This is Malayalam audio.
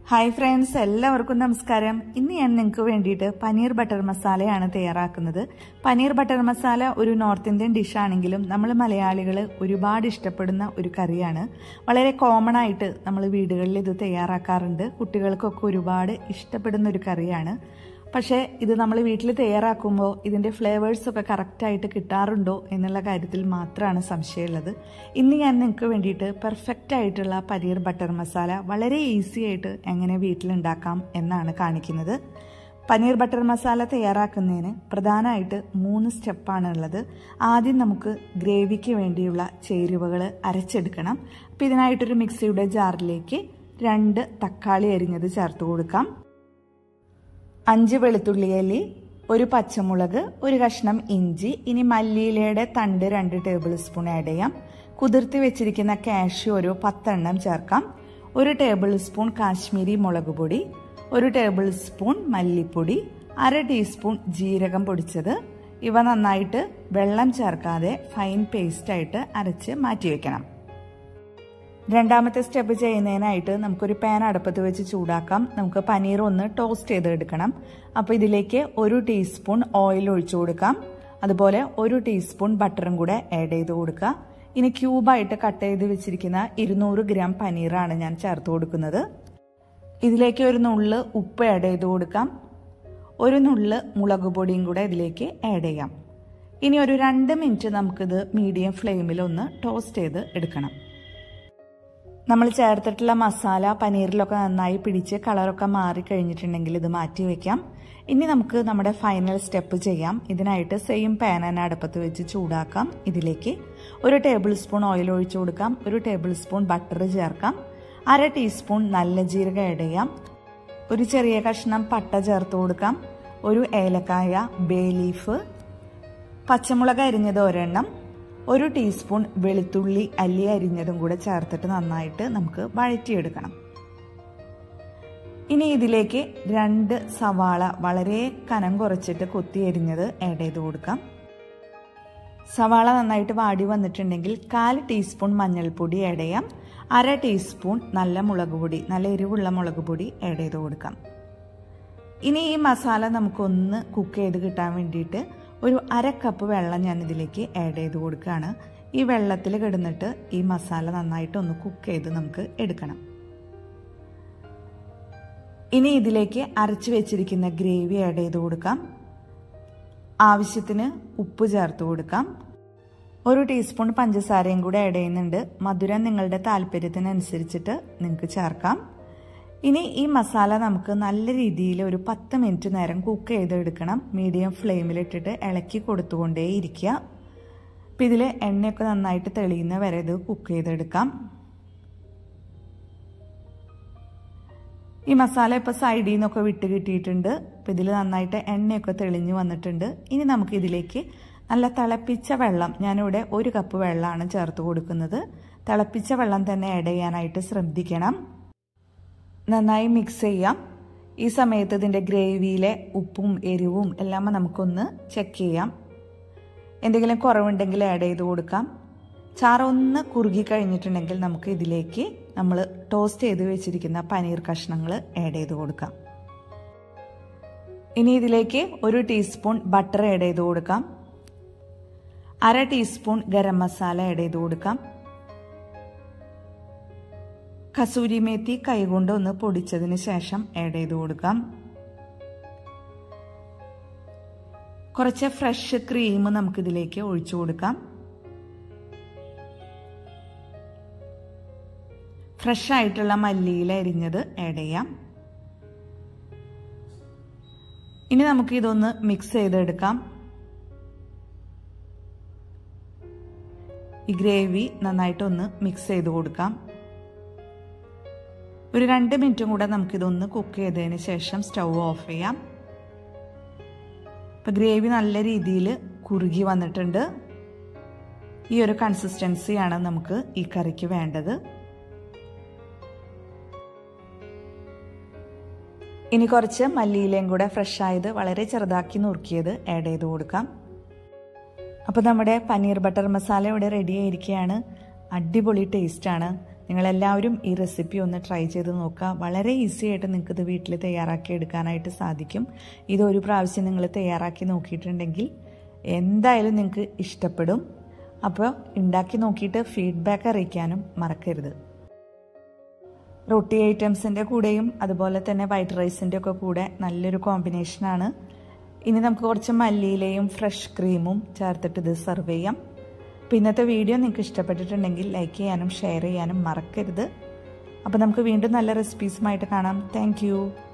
ഹായ് ഫ്രണ്ട്സ് എല്ലാവർക്കും നമസ്കാരം ഇന്ന് ഞാൻ നിങ്ങൾക്ക് വേണ്ടിയിട്ട് പനീർ ബട്ടർ മസാലയാണ് തയ്യാറാക്കുന്നത് പനീർ ബട്ടർ മസാല ഒരു നോർത്ത് ഇന്ത്യൻ ഡിഷാണെങ്കിലും നമ്മൾ മലയാളികൾ ഒരുപാട് ഇഷ്ടപ്പെടുന്ന ഒരു കറിയാണ് വളരെ കോമൺ ആയിട്ട് നമ്മൾ വീടുകളിൽ ഇത് തയ്യാറാക്കാറുണ്ട് കുട്ടികൾക്കൊക്കെ ഒരുപാട് ഇഷ്ടപ്പെടുന്ന ഒരു കറിയാണ് പക്ഷേ ഇത് നമ്മൾ വീട്ടിൽ തയ്യാറാക്കുമ്പോൾ ഇതിൻ്റെ ഫ്ലേവേഴ്സൊക്കെ കറക്റ്റായിട്ട് കിട്ടാറുണ്ടോ എന്നുള്ള കാര്യത്തിൽ മാത്രമാണ് സംശയമുള്ളത് ഇന്ന് ഞാൻ നിങ്ങൾക്ക് വേണ്ടിയിട്ട് പെർഫെക്റ്റ് ആയിട്ടുള്ള പനീർ ബട്ടർ മസാല വളരെ ഈസി ആയിട്ട് എങ്ങനെ വീട്ടിലുണ്ടാക്കാം എന്നാണ് കാണിക്കുന്നത് പനീർ ബട്ടർ മസാല തയ്യാറാക്കുന്നതിന് പ്രധാനമായിട്ട് മൂന്ന് സ്റ്റെപ്പാണ് ഉള്ളത് ആദ്യം നമുക്ക് ഗ്രേവിക്ക് വേണ്ടിയുള്ള ചേരുവകൾ അരച്ചെടുക്കണം അപ്പം ഇതിനായിട്ടൊരു മിക്സിയുടെ ജാറിലേക്ക് രണ്ട് തക്കാളി അരിഞ്ഞത് ചേർത്ത് കൊടുക്കാം അഞ്ച് വെളുത്തുള്ളി അല്ലി ഒരു പച്ചമുളക് ഒരു കഷ്ണം ഇഞ്ചി ഇനി മല്ലിയിലയുടെ തണ്ട് രണ്ട് ടേബിൾ സ്പൂൺ ആഡ് ചെയ്യാം കുതിർത്തി വെച്ചിരിക്കുന്ന കാഷ്യൂ ഒരു പത്തെണ്ണം ചേർക്കാം ഒരു ടേബിൾ സ്പൂൺ കാശ്മീരി മുളക് പൊടി ഒരു ടേബിൾ സ്പൂൺ മല്ലിപ്പൊടി അര ടീസ്പൂൺ ജീരകം പൊടിച്ചത് ഇവ നന്നായിട്ട് വെള്ളം ചേർക്കാതെ ഫൈൻ പേസ്റ്റായിട്ട് അരച്ച് മാറ്റിവെക്കണം രണ്ടാമത്തെ സ്റ്റെപ്പ് ചെയ്യുന്നതിനായിട്ട് നമുക്കൊരു പാൻ അടുപ്പത്ത് വെച്ച് ചൂടാക്കാം നമുക്ക് പനീർ ഒന്ന് ടോസ്റ്റ് ചെയ്തെടുക്കണം അപ്പോൾ ഇതിലേക്ക് ഒരു ടീസ്പൂൺ ഓയിൽ ഒഴിച്ചു കൊടുക്കാം അതുപോലെ ഒരു ടീസ്പൂൺ ബട്ടറും കൂടെ ആഡ് ചെയ്ത് കൊടുക്കുക ഇനി ക്യൂബായിട്ട് കട്ട് ചെയ്ത് വെച്ചിരിക്കുന്ന ഇരുന്നൂറ് ഗ്രാം പനീറാണ് ഞാൻ ചേർത്ത് കൊടുക്കുന്നത് ഇതിലേക്ക് ഒരു നുള്ള് ഉപ്പ് ആഡ് ചെയ്ത് കൊടുക്കാം ഒരു നുള്ള് മുളക് പൊടിയും കൂടെ ഇതിലേക്ക് ആഡ് ചെയ്യാം ഇനി ഒരു രണ്ട് മിനിറ്റ് നമുക്കിത് മീഡിയം ഫ്ലെയിമിൽ ഒന്ന് ടോസ്റ്റ് ചെയ്ത് എടുക്കണം നമ്മൾ ചേർത്തിട്ടുള്ള മസാല പനീറിലൊക്കെ നന്നായി പിടിച്ച് കളറൊക്കെ മാറി കഴിഞ്ഞിട്ടുണ്ടെങ്കിൽ ഇത് മാറ്റി വെക്കാം ഇനി നമുക്ക് നമ്മുടെ ഫൈനൽ സ്റ്റെപ്പ് ചെയ്യാം ഇതിനായിട്ട് സെയിം പാൻ തന്നെ അടുപ്പത്ത് വെച്ച് ചൂടാക്കാം ഇതിലേക്ക് ഒരു ടേബിൾ സ്പൂൺ ഓയിൽ ഒഴിച്ചു കൊടുക്കാം ഒരു ടേബിൾ സ്പൂൺ ബട്ടർ ചേർക്കാം അര ടീസ്പൂൺ നല്ല ജീരകം ആഡ് ചെയ്യാം ഒരു ചെറിയ കഷ്ണം പട്ട ചേർത്ത് കൊടുക്കാം ഒരു ഏലക്കായ ബേ ലീഫ് പച്ചമുളക് അരിഞ്ഞത് ഒരെണ്ണം ഒരു ടീസ്പൂൺ വെളുത്തുള്ളി അല്ലി അരിഞ്ഞതും കൂടെ ചേർത്തിട്ട് നന്നായിട്ട് നമുക്ക് വഴറ്റിയെടുക്കണം ഇനി ഇതിലേക്ക് രണ്ട് സവാള വളരെ കനം കുറച്ചിട്ട് കൊത്തി അരിഞ്ഞത് ആഡ് ചെയ്ത് കൊടുക്കാം സവാള നന്നായിട്ട് വാടി വന്നിട്ടുണ്ടെങ്കിൽ കാൽ ടീസ്പൂൺ മഞ്ഞൾപ്പൊടി ആഡ് ചെയ്യാം അര ടീസ്പൂൺ നല്ല മുളക് പൊടി നല്ല എരിവുള്ള മുളക് പൊടി ആഡ് ചെയ്ത് കൊടുക്കാം ഇനി ഈ മസാല നമുക്കൊന്ന് കുക്ക് ചെയ്ത് കിട്ടാൻ വേണ്ടിയിട്ട് ഒരു അര കപ്പ് വെള്ളം ഞാൻ ഇതിലേക്ക് ആഡ് ചെയ്ത് കൊടുക്കുകയാണ് ഈ വെള്ളത്തിൽ കിടന്നിട്ട് ഈ മസാല നന്നായിട്ട് ഒന്ന് കുക്ക് ചെയ്ത് നമുക്ക് എടുക്കണം ഇനി ഇതിലേക്ക് അരച്ചു വെച്ചിരിക്കുന്ന ഗ്രേവി ആഡ് ചെയ്ത് കൊടുക്കാം ആവശ്യത്തിന് ഉപ്പ് ചേർത്ത് കൊടുക്കാം ഒരു ടീസ്പൂൺ പഞ്ചസാരയും കൂടെ ആഡ് ചെയ്യുന്നുണ്ട് മധുരം നിങ്ങളുടെ താല്പര്യത്തിനനുസരിച്ചിട്ട് നിങ്ങൾക്ക് ചേർക്കാം ഇനി ഈ മസാല നമുക്ക് നല്ല രീതിയിൽ ഒരു പത്ത് മിനിറ്റ് നേരം കുക്ക് ചെയ്തെടുക്കണം മീഡിയം ഫ്ലെയിമിലിട്ടിട്ട് ഇളക്കി കൊടുത്തുകൊണ്ടേ ഇരിക്കുക അപ്പം ഇതിൽ എണ്ണയൊക്കെ നന്നായിട്ട് തെളിയുന്ന വരെ ഇത് കുക്ക് ചെയ്തെടുക്കാം ഈ മസാല ഇപ്പോൾ സൈഡിൽ നിന്നൊക്കെ വിട്ട് കിട്ടിയിട്ടുണ്ട് അപ്പം ഇതിൽ നന്നായിട്ട് എണ്ണയൊക്കെ തെളിഞ്ഞു വന്നിട്ടുണ്ട് ഇനി നമുക്ക് ഇതിലേക്ക് നല്ല തിളപ്പിച്ച വെള്ളം ഞാനിവിടെ ഒരു കപ്പ് വെള്ളമാണ് ചേർത്ത് കൊടുക്കുന്നത് തിളപ്പിച്ച വെള്ളം തന്നെ ആഡ് ചെയ്യാനായിട്ട് ശ്രദ്ധിക്കണം നന്നായി മിക്സ് ചെയ്യാം ഈ സമയത്ത് ഇതിൻ്റെ ഗ്രേവിയിലെ ഉപ്പും എരിവും എല്ലാം നമുക്കൊന്ന് ചെക്ക് ചെയ്യാം എന്തെങ്കിലും കുറവുണ്ടെങ്കിൽ ആഡ് ചെയ്ത് കൊടുക്കാം ചാറ് ഒന്ന് കുറുകി കഴിഞ്ഞിട്ടുണ്ടെങ്കിൽ നമുക്ക് ഇതിലേക്ക് നമ്മൾ ടോസ്റ്റ് ചെയ്ത് വെച്ചിരിക്കുന്ന പനീർ കഷ്ണങ്ങൾ ആഡ് ചെയ്ത് കൊടുക്കാം ഇനി ഇതിലേക്ക് ഒരു ടീസ്പൂൺ ബട്ടർ ആഡ് ചെയ്ത് കൊടുക്കാം അര ടീസ്പൂൺ ഗരം മസാല ആഡ് ചെയ്ത് കൊടുക്കാം കസൂരി മേത്തി കൈകൊണ്ട് ഒന്ന് പൊടിച്ചതിന് ശേഷം ആഡ് ചെയ്ത് കൊടുക്കാം കുറച്ച് ഫ്രഷ് ക്രീം നമുക്കിതിലേക്ക് ഒഴിച്ചു കൊടുക്കാം ഫ്രഷ് ആയിട്ടുള്ള മല്ലിയില അരിഞ്ഞത് ആഡ് ചെയ്യാം ഇനി നമുക്ക് ഇതൊന്ന് മിക്സ് ചെയ്തെടുക്കാം ഈ ഗ്രേവി നന്നായിട്ടൊന്ന് മിക്സ് ചെയ്ത് കൊടുക്കാം ഒരു രണ്ട് മിനിറ്റും കൂടെ നമുക്കിതൊന്ന് കുക്ക് ചെയ്തതിന് ശേഷം സ്റ്റൗ ഓഫ് ചെയ്യാം ഇപ്പം ഗ്രേവി നല്ല രീതിയിൽ കുറുകി വന്നിട്ടുണ്ട് ഈ ഒരു കൺസിസ്റ്റൻസിയാണ് നമുക്ക് ഈ കറിക്ക് വേണ്ടത് ഇനി കുറച്ച് മല്ലിയിലയും കൂടെ ഫ്രഷ് ആയത് വളരെ ചെറുതാക്കി നുറുക്കിയത് ആഡ് ചെയ്ത് കൊടുക്കാം അപ്പോൾ നമ്മുടെ പനീർ ബട്ടർ മസാല ഇവിടെ റെഡി ആയിരിക്കുകയാണ് അടിപൊളി ടേസ്റ്റാണ് നിങ്ങളെല്ലാവരും ഈ റെസിപ്പി ഒന്ന് ട്രൈ ചെയ്ത് നോക്കുക വളരെ ഈസി ആയിട്ട് നിങ്ങൾക്ക് ഇത് വീട്ടിൽ തയ്യാറാക്കി എടുക്കാനായിട്ട് സാധിക്കും ഇതൊരു പ്രാവശ്യം നിങ്ങൾ തയ്യാറാക്കി നോക്കിയിട്ടുണ്ടെങ്കിൽ എന്തായാലും നിങ്ങൾക്ക് ഇഷ്ടപ്പെടും അപ്പോൾ ഉണ്ടാക്കി നോക്കിയിട്ട് ഫീഡ്ബാക്ക് അറിയിക്കാനും മറക്കരുത് റൊട്ടി ഐറ്റംസിൻ്റെ കൂടെയും അതുപോലെ തന്നെ വൈറ്റ് റൈസിൻ്റെ ഒക്കെ കൂടെ നല്ലൊരു കോമ്പിനേഷനാണ് ഇനി നമുക്ക് കുറച്ച് മല്ലിയിലയും ഫ്രഷ് ക്രീമും ചേർത്തിട്ട് ഇത് സെർവ് ചെയ്യാം അപ്പോൾ ഇന്നത്തെ വീഡിയോ നിങ്ങൾക്ക് ഇഷ്ടപ്പെട്ടിട്ടുണ്ടെങ്കിൽ ലൈക്ക് ചെയ്യാനും ഷെയർ ചെയ്യാനും മറക്കരുത് അപ്പോൾ നമുക്ക് വീണ്ടും നല്ല റെസിപ്പീസുമായിട്ട് കാണാം താങ്ക്